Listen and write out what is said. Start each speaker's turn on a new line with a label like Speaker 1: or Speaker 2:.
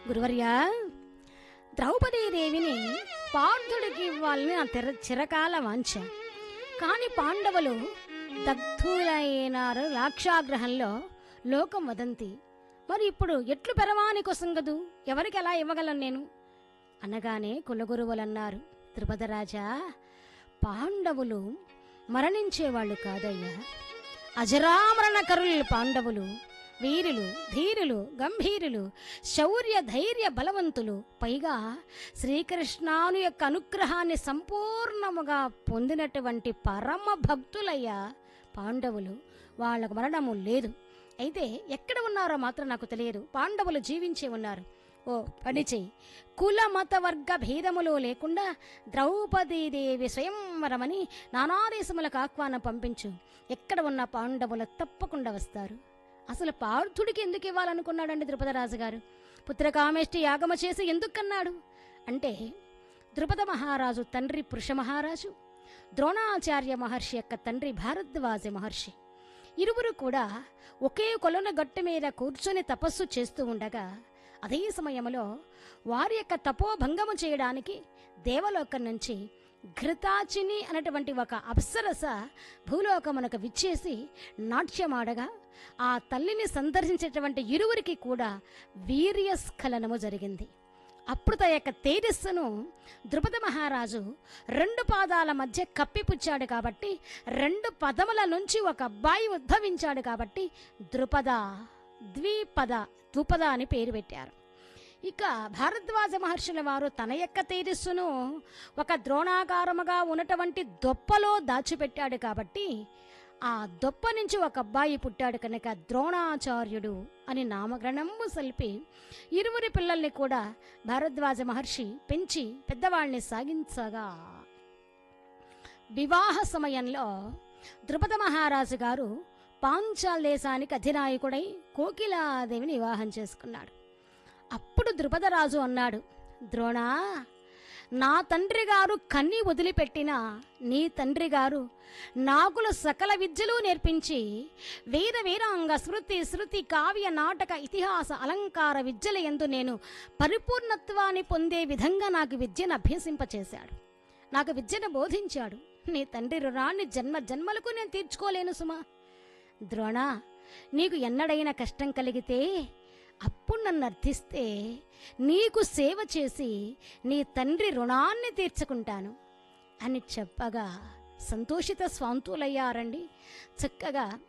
Speaker 1: గురువర్యా ద్రౌపదీదేవిని పార్థుడికి ఇవ్వాలని నా తెర చిరకాల వాంఛ కాని పాండవులు దగ్ధులైనారు లాక్షాగ్రహంలో లోకం వదంతి మరి ఇప్పుడు ఎట్లు పెరవాని కొసంగదు ఎవరికి ఎలా ఇవ్వగలను నేను అనగానే కులగురువులన్నారు త్రిపదరాజా పాండవులు మరణించేవాళ్ళు కాదయ్యా అజరామరణ కరులు పాండవులు వీరులు ధీరులు గంభీరులు శౌర్య ధైర్య బలవంతులు పైగా శ్రీకృష్ణాను యొక్క అనుగ్రహాన్ని సంపూర్ణముగా పొందినటువంటి పరమ భక్తులయ్యా పాండవులు వాళ్ళకు మరణము లేదు అయితే ఎక్కడ ఉన్నారో మాత్రం నాకు తెలియదు పాండవులు జీవించే ఉన్నారు ఓ పని చెయ్యి కుల మత వర్గ భేదములు లేకుండా ద్రౌపదీదేవి స్వయంవరమని నానాదేశములకు ఆహ్వానం పంపించు ఎక్కడ ఉన్న పాండవులు తప్పకుండా వస్తారు అసలు పార్థుడికి ఎందుకు ఇవ్వాలనుకున్నాడండి ద్రుపదరాజు గారు పుత్రకామేష్టి యాగమ చేసి ఎందుకన్నాడు అంటే ద్రుపద మహారాజు తండ్రి పురుష మహారాజు ద్రోణాచార్య మహర్షి యొక్క తండ్రి భారద్వాజ మహర్షి ఇరువురు కూడా ఒకే కొలను గట్టు మీద కూర్చొని తపస్సు చేస్తూ ఉండగా అదే సమయంలో వారి యొక్క తపోభంగము చేయడానికి దేవలోకం నుంచి ఘృతాచిని అనేటువంటి ఒక అప్సరస భూలోకమునకు విచ్చేసి నాట్యమాడగా ఆ తల్లిని సందర్శించేటువంటి ఇరువురికి కూడా వీర్యస్ఖలనము జరిగింది అప్పుడు తన యొక్క తేజస్సును ద్రుపద మహారాజు రెండు పాదాల మధ్య కప్పిపుచ్చాడు కాబట్టి రెండు పదముల నుంచి ఒక అబ్బాయి ఉద్భవించాడు కాబట్టి ద్రుపద ద్విపద ద్విపద అని పేరు పెట్టారు ఇక భారద్వాజ మహర్షుల వారు తన యొక్క తేజస్సును ఒక ద్రోణాకారముగా ఉన్నటువంటి దొప్పలో దాచిపెట్టాడు కాబట్టి ఆ దొప్ప నుంచి ఒక అబ్బాయి పుట్టాడు కనుక ద్రోణాచార్యుడు అని నామగ్రణము సల్పి ఇరువురి పిల్లల్ని కూడా భారద్వాజ మహర్షి పెంచి పెద్దవాళ్ళని సాగించగా వివాహ సమయంలో ద్రుపద మహారాజు గారు పాంచాల్ దేశానికి అధినాయకుడై కోకిలాదేవిని వివాహం చేసుకున్నాడు అప్పుడు ద్రుపదరాజు అన్నాడు ద్రోణ నా తండ్రి గారు కన్ని వదిలిపెట్టిన నీ తండ్రి గారు నాకుల సకల విద్యలు నేర్పించి వేద వీరాంగ శృతి శృతి కావ్య నాటక ఇతిహాస అలంకార విద్యల ఎందు నేను పరిపూర్ణత్వాన్ని పొందే విధంగా నాకు విద్యను అభ్యసింపచేశాడు నాకు విద్యను బోధించాడు నీ తండ్రి రుణాన్ని జన్మ జన్మలకు నేను తీర్చుకోలేను సుమా ద్రోణ నీకు ఎన్నడైనా కష్టం కలిగితే అప్పుడు నన్ను అర్థిస్తే నీకు సేవ చేసి నీ తండ్రి రుణాన్ని తీర్చుకుంటాను అని చెప్పగా సంతోషిత స్వాంతులయ్యారండి చక్కగా